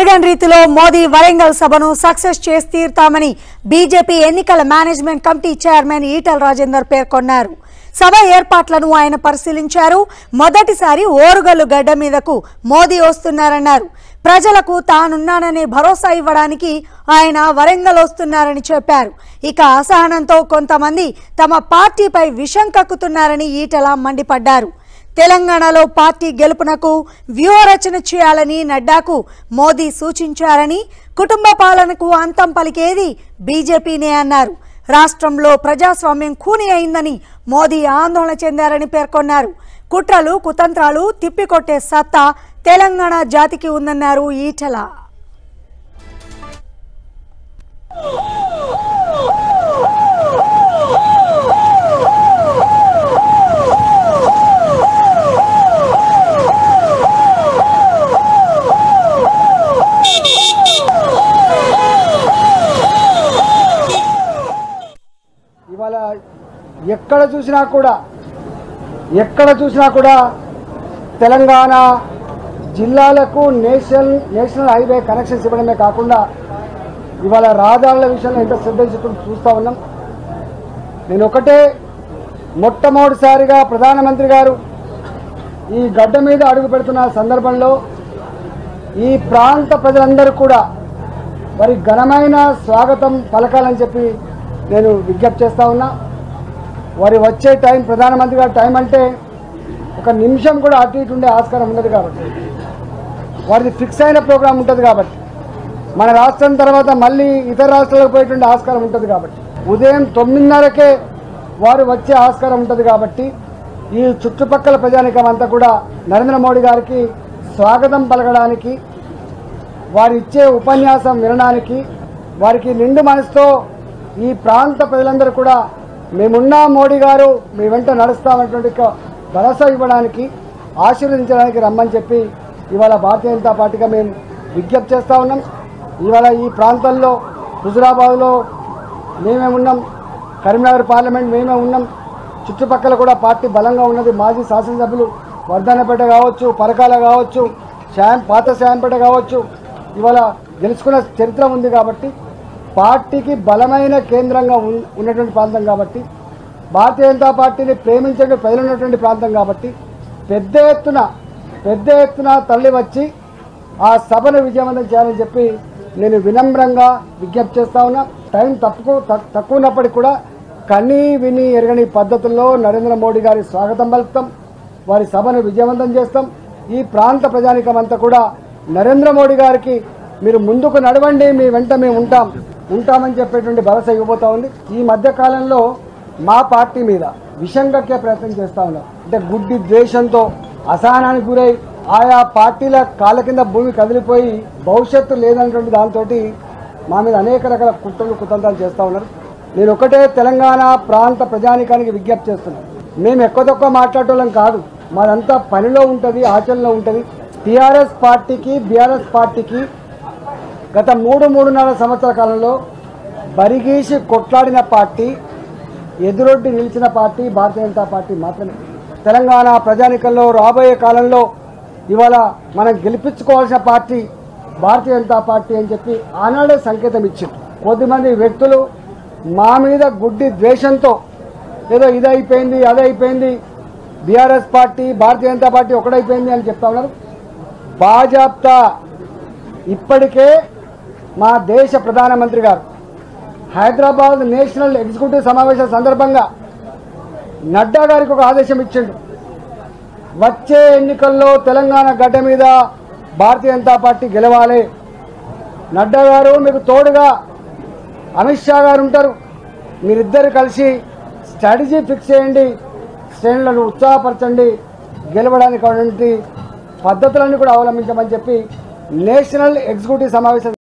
ఎరగని రీతిలో మోదీ వరంగల్ సభను సక్సెస్ చేసి తీరుతామని బీజేపీ ఎన్నికల management committee chairman Etela Rajender పేర్కొన్నారు సభ ఏర్పాట్లను ఆయన పరిశీలించారు మొదటిసారి ఓరుగల్లు గడ్డ మీదకు మోదీ వస్తున్నారన్నారు ప్రజలకు తానున్నాననే భరోసా ఇవ్వడానికి ఆయన వరంగల్ వస్తున్నారని చెప్పారు ఇక అసహనంతో కొంతమంది తమ పార్టీపై విషం కక్కుతున్నారని ఈటల మండిపడ్డారు తెలంగాణలో పార్టీ గెలుపునకు వ్యూహరచన చేయాలని నడ్డాకు మోదీ సూచించారని కుటుంబ పాలనకు అంతం పలికేది బీజేపీనే అన్నారు రాష్ట్రంలో ప్రజాస్వామ్యం ఖూని అయిందని మోదీ ఆందోళన చెందారని పేర్కొన్నారు కుట్రలు కుతంత్రాలు తిప్పికొట్టే సత్తా తెలంగాణ జాతికి ఉందన్నారు ఈటల ఇవాళ ఎక్కడ చూసినా కూడా ఎక్కడ చూసినా కూడా తెలంగాణ జిల్లాలకు నేషనల్ నేషనల్ హైవే కనెక్షన్స్ ఇవ్వడమే కాకుండా ఇవాళ రహదారుల విషయంలో ఎంత శ్రద్ధ తీసుకుని చూస్తూ ఉన్నాం నేను ఒకటే మొట్టమొదటిసారిగా ప్రధానమంత్రి గారు ఈ గడ్డ మీద అడుగు పెడుతున్న సందర్భంలో ఈ ప్రాంత ప్రజలందరూ కూడా మరి ఘనమైన స్వాగతం పలకాలని చెప్పి నేను విజ్ఞప్తి చేస్తా ఉన్నా వారి వచ్చే టైం ప్రధానమంత్రి గారి టైం అంటే ఒక నిమిషం కూడా అటు ఇటు ఉండే ఆస్కారం ఉండదు కాబట్టి వారిది ఫిక్స్ అయిన ప్రోగ్రాం ఉంటుంది కాబట్టి మన రాష్ట్రం తర్వాత మళ్ళీ ఇతర రాష్ట్రాలకు పోయేటువంటి ఆస్కారం ఉంటుంది కాబట్టి ఉదయం తొమ్మిదిన్నరకే వారు వచ్చే ఆస్కారం ఉంటుంది కాబట్టి ఈ చుట్టుపక్కల ప్రజానికం అంతా కూడా నరేంద్ర మోడీ గారికి స్వాగతం పలకడానికి వారు ఇచ్చే ఉపన్యాసం వినడానికి వారికి నిండు మనసుతో ఈ ప్రాంత ప్రజలందరూ కూడా మేమున్నా మోడీ గారు మీ వెంట నడుస్తామన్నటువంటి ఒక భరోసా ఇవ్వడానికి ఆశీర్వదించడానికి రమ్మని చెప్పి ఇవాళ భారతీయ జనతా పార్టీగా మేము విజ్ఞప్తి చేస్తూ ఉన్నాం ఇవాళ ఈ ప్రాంతంలో హుజురాబాద్లో మేమే ఉన్నాం కరీంనగర్ పార్లమెంట్ మేమే ఉన్నాం చుట్టుపక్కల కూడా పార్టీ బలంగా ఉన్నది మాజీ శాసనసభ్యులు వర్ధనపేట కావచ్చు పరకాల కావచ్చు శాం పాత శాంపేట కావచ్చు ఇవాళ గెలుచుకున్న చరిత్ర ఉంది కాబట్టి పార్టీకి బలమైన కేంద్రంగా ఉన్- ఉన్నటువంటి ప్రాంతం కాబట్టి భారతీయ జనతా పార్టీని ప్రేమించే ప్రజలు ఉన్నటువంటి ప్రాంతం కాబట్టి పెద్ద ఎత్తున పెద్ద ఎత్తున తరలి వచ్చి ఆ సభను విజయవంతం చేయాలని చెప్పి నేను వినమ్రంగా విజ్ఞప్తి చేస్తా ఉన్నా టైం తక్కువ తక్కువ ఉన్నప్పటికీ కూడా కనీ విని ఎరగని పద్ధతుల్లో నరేంద్ర మోడీ గారి స్వాగతం పలుకుతాం వారి సభను విజయవంతం చేస్తాం ఈ ప్రాంత ప్రజానికం అంతా కూడా నరేంద్ర మోడీ గారికి మీరు ముందుకు నడవండి మీ వెంట మేము ఉంటాం ఉంటామని చెప్పేటువంటి భరోసా ఇవ్వబోతా ఉంది ఈ మధ్య కాలంలో మా పార్టీ మీద విషం కక్కే ప్రయత్నం చేస్తా ఉన్నాం అంటే గుడ్డి ద్వేషంతో అసహనానికి గురై ఆయా పార్టీల కాళ్ళ కింద భూమి కదిలిపోయి భవిష్యత్తు లేదన్నటువంటి దాంతో మా మీద అనేక రకాల కుట్రలు కుతంత్రాలు చేస్తూ ఉన్నారు నేను ఒకటే తెలంగాణ ప్రాంత ప్రజానికానికి విజ్ఞప్తి చేస్తున్నాను మేము ఎక్కువ తక్కువ మాట్లాడటం కాదు మాదంతా పనిలో ఉంటుంది ఆచరణలో ఉంటుంది టీఆర్ఎస్ పార్టీకి బీఆర్ఎస్ పార్టీకి గత మూడు మూడున్నర సంవత్సరాల కాలంలో బరిగీసి కొట్లాడిన పార్టీ ఎదురొడ్డి నిలిచిన పార్టీ భారతీయ జనతా పార్టీ మాత్రమే తెలంగాణ ప్రజానికంలో రాబోయే కాలంలో ఇవాళ మనం గెలిపించుకోవాల్సిన పార్టీ భారతీయ జనతా పార్టీ అని చెప్పి ఆనాడే సంకేతం ఇచ్చింది కొద్దిమంది వ్యక్తులు మా మీద గుడ్డి ద్వేషంతో ఏదో ఇది అయిపోయింది అది అయిపోయింది BRS party Bharatiya Janata party ఒకటైపోయింది అని చెప్తా ఉన్నారు బాజాప్తా ఇప్పటికే మా దేశ ప్రధానమంత్రి గారు హైదరాబాద్ నేషనల్ ఎగ్జిక్యూటివ్ సమావేశం సందర్భంగా నడ్డా గారికి ఒక ఆదేశం ఇచ్చిండు వచ్చే ఎన్నికల్లో తెలంగాణ గడ్డ మీద భారతీయ జనతా పార్టీ గెలవాలి నడ్డా గారు మీకు తోడుగా అమిత్ షా గారు ఉంటారు మీరిద్దరు కలిసి స్ట్రాటజీ ఫిక్స్ చేయండి శ్రేణులను ఉత్సాహపరచండి గెలవడానికి పద్ధతులన్నీ కూడా అవలంబించమని చెప్పి నేషనల్ ఎగ్జిక్యూటివ్ సమావేశం